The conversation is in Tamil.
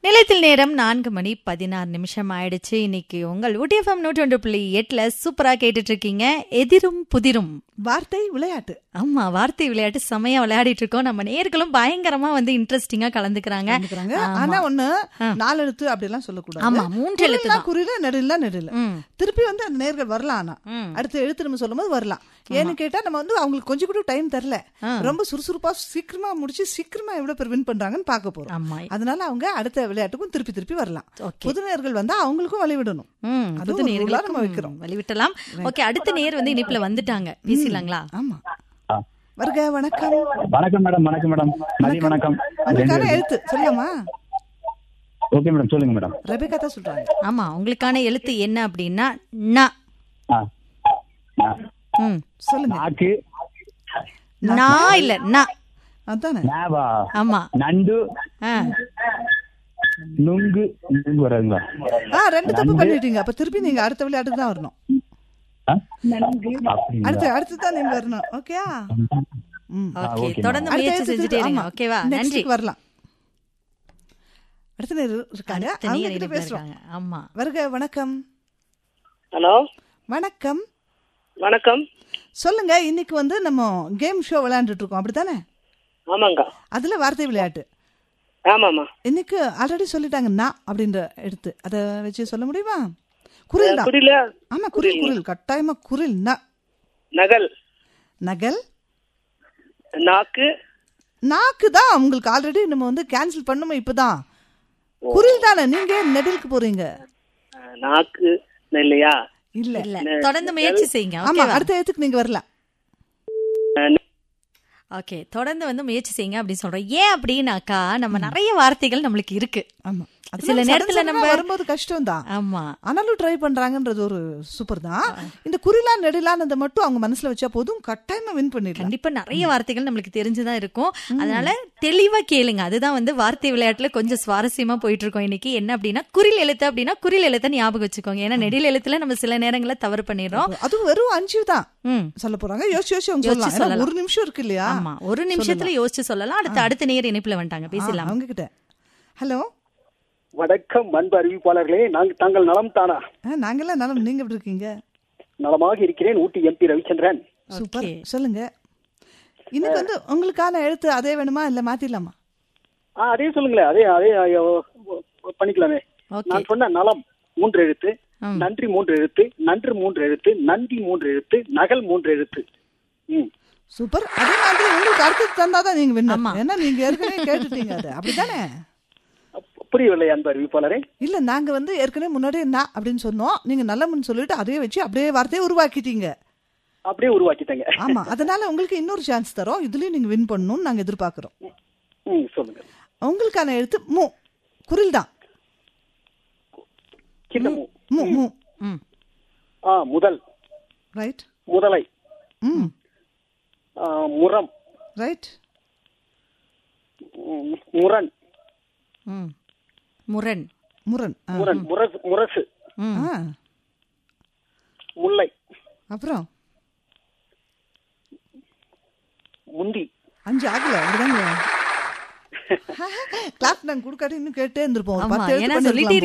நிலையத்தில் நேரம் நான்கு மணி பதினாறு நிமிஷம் ஆயிடுச்சு இன்னைக்கு உங்கள் ஊட்டிஎஃப்எம் நூற்றி ஒன்று புள்ளி எட்டுல சூப்பரா கேட்டுட்டு இருக்கீங்க எதிரும் புதிரும் வார்த்தை விளையாட்டு ஆமா வார்த்தை விளையாட்டு செமையா விளையாடிட்டு இருக்கோம் நம்ம நேர்களும் பயங்கரமா வந்து இன்ட்ரெஸ்டிங்கா கலந்துக்கிறாங்க கலந்துக்கிறாங்க. ஆமா. ஆனா ஒண்ணு நாலு எழுத்து அப்படி எல்லாம் சொல்லக்கூடாது ஆமா மூன்று எழுத்து குறில்னா தான் குறியில நெடில்ல நெடில்ல ம். திருப்பி வந்து அந்த நேர்கள் வரலாம் ஆனா ம். அடுத்த எழுத்து நம்ம சொல்லும்போது வரலாம் ஏன்னு கேட்டா நம்ம வந்து அவங்களுக்கு கொஞ்சம் கூட டைம் தரல ரொம்ப சுறுசுறுப்பா சீக்கிரமா முடிச்சு சீக்கிரமா எவ்வளவு பேர் வின் பண்றாங்கன்னு பார்க்க போறோம் ஆமா அதனால அவங்க அடுத்த விளையாட்டுக்கும் திருப்பி திருப்பி வரலாம் Okay. புது நேர்கள் வந்தா அவங்களுக்கும் வழி விடணும் ம், அது புது ஒரு நேர்களுக்கும் ரூலா நம்ம வைக்கிறோம். வழிவிட்டலாம் ஓகே அடுத்த நேர் வந்து இனிப்புல வந்துட்டாங்க பேசிடலாங்களா ஆமா ஆ. வருக வணக்கம் வணக்கம் மேடம் வணக்கம் மேடம் மதிய வணக்கம் அதுக்கான எழுத்து சொல்லலாமா ஓகே மேடம் சொல்லுங்க மேடம் ரெபேக்கா தான் சொல்றாங்க ஆமா உங்களுக்கான எழுத்து என்ன அப்படின்னா ந ஆ. ஆ. ம் சொல்லுங்க நாக்கு நா இல்ல ந அதானே நாவா ஆமா நண்டு ஆ. நுங்கு நுங்கு வராதுங்களா ஆ ரெண்டு தப்பு பண்ணிட்டீங்க அப்ப திருப்பி நீங்க அடுத்த விளையாட்டுக்கு தான் வரணும் ஆ? அப்படிங்களா? அடுத்து அடுத்து தான் நீங்க வரணும் ஓகேயா ம் ஓகே okay, தொடர்ந்து அடுத்த முயற்சி எழுத்துக்கு- செஞ்சுட்டே இருங்க ஆமா. ஓகேவா Next நன்றி க்கு வரலாம் அடுத்த நேர் இருக்காங்க அடுத்த அவங்க நேர் கிட்ட இணைப்புல பேசுறோம் இருக்காங்க ஆமா வருக வணக்கம் ஹலோ வணக்கம் வணக்கம் சொல்லுங்க இன்னைக்கு வந்து நம்ம கேம் ஷோ விளையாண்டுட்டு இருக்கோம் அப்படித்தானே ஆமாங்க அதுல வார்த்தை விளையாட்டு ஆமாம்மா இன்னைக்கு ஆல்ரெடி சொல்லிட்டாங்க நான் அப்படின்ற எடுத்து அதை வச்சு சொல்ல முடியுமா குரில் தான் புரியல ஆமா குரில் குரில் கட்டாயமா குரில் ந நகல் நகல் நாக்கு நாக்கு தான் உங்களுக்கு ஆல்ரெடி நம்ம வந்து கேன்சல் பண்ணுமே இப்பதான் குரில் தானே நீங்க நெடிலுக்கு போறீங்க அஹ், நாக்கு இல்லையா இல்ல இல்ல தொடர்ந்து முயற்சி செய்யுங்க ஆமா ஓகேவா அடுத்த இடத்துக்கு நீங்க வரலாம் ஓகே தொடர்ந்து வந்து முயற்சி செய்யுங்க அப்படின்னு சொல்றோம் ஏன் அப்படின்னாக்கா நம்ம நிறைய வார்த்தைகள் நம்மளுக்கு இருக்கு ஆமா அது சில நம்ம நேரத்துல sudden sudden-ஆ நம்ம- வரும்போது கஷ்டம் தான் ஆமா ஆனாலும் ட்ரை பண்றாங்கன்றது ஒரு சூப்பர் தான் இந்த குறிலா நெடிலானதை மட்டும் அவங்க மனசுல வச்சா போதும் கட்டாயமா வின் பண்ணிடலாம் கண்டிப்பா நிறைய வார்த்தைகள் நம்மளுக்கு தெரிஞ்சுதான் இருக்கும் அதனால தெளிவா கேளுங்க அதுதான் வந்து வார்த்தை விளையாட்டுல கொஞ்சம் சுவாரஸ்யமா போயிட்டு இருக்கோம் இன்னைக்கு என்ன அப்படின்னா குறில் எழுத்து அப்படின்னா குறில் எழுத்த ஞாபகம் வச்சுக்கோங்க ஏன்னா நெடில் எழுத்துல நம்ம சில நேரங்களில் தவறு பண்ணிடுறோம் அதுவும் வெறும் அஞ்சு தான் ம் சொல்ல போறாங்க யோசிச்சு யோசிச்சு அவங்க யோசிச்சு சொல்லலாம் ஏன்னா சொல்லலாம். ஒரு நிமிஷம் இருக்கு இல்லையா ஆமா ஒரு நிமிஷத்துல யோசிச்சு சொல்லலாம் அடுத்த அடுத்த நேர் இணைப்புல வந்துட்டாங்க பேசலாம் அவங்க கிட்ட ஹலோ வணக்கம் அன்பு அறிவிப்பாளர்களே நாங்கள் தாங்கள் நலம் தானா நாங்கெல்லாம் நலம் நீங்க எப்படி இருக்கீங்க நலமாக இருக்கிறேன் Ooty MP Ravichandran super Okay. சொல்லுங்க இன்னைக்கு வந்து உங்களுக்கான எழுத்து அதே வேணுமா இல்ல மாத்திடலாமா ஆ அதே சொல்லுங்களேன் அதே அதே ஐயோ, பண்ணிக்கலாமே ஓகே நான் சொன்ன நலம் மூன்று எழுத்து ம். நன்றி மூன்று எழுத்து நன்று மூன்று எழுத்து நன்றி மூன்று எழுத்து நகல் மூன்று எழுத்து ம் சூப்பர் அதே மாதிரி உங்களுக்கு அடுத்தது தந்தாதான் நீங்க ஆமா. வின்னர் ஏன்னா நீங்க ஏற்கனவே கேட்டுட்டீங்க அது அப்படிதானே அப்~ புரியவில்லை அன்பு அறிவிப்பாளரே இல்ல நாங்க வந்து ஏற்கனவே முன்னாடியே நான் அப்படின்னு சொன்னோம் நீங்க நல்லமுன்னு சொல்லிட்டு அதே வச்சு அப்படியே வார்த்தையை உருவாக்கிட்டீங்க அப்படியே உருவாக்கிட்டேங்க ஆமா அதனால உங்களுக்கு இன்னொரு சான்ஸ் தரோம் இதுலயும் நீங்க வின் பண்ணணும்னு நாங்க எதிர்பார்க்கிறோம் ம் சொல்லுங்க உங்களுக்கான எழுத்து மு குரில் தான் சின்ன மூ. மு மு ம் ஆ முதல் ரைட் முதலை ம் ஆ, முரம் ரைட் ம், முரண் ம் முரண் முரண் ஆ. முரண் முரசு முரசு ம் ஆ முல்லை அப்புறம் முந்தி அஞ்சு ஆகல அப்படிதாங்க கிளாஸ் நாங்க கொடுக்காட்டி இன்னும் கேட்டே இருந்திருப்போம் ஒரு ஆமா பத்து எழுத்து ஏன்னா பண்ணிருக்கலாம் சொல்லிட்டே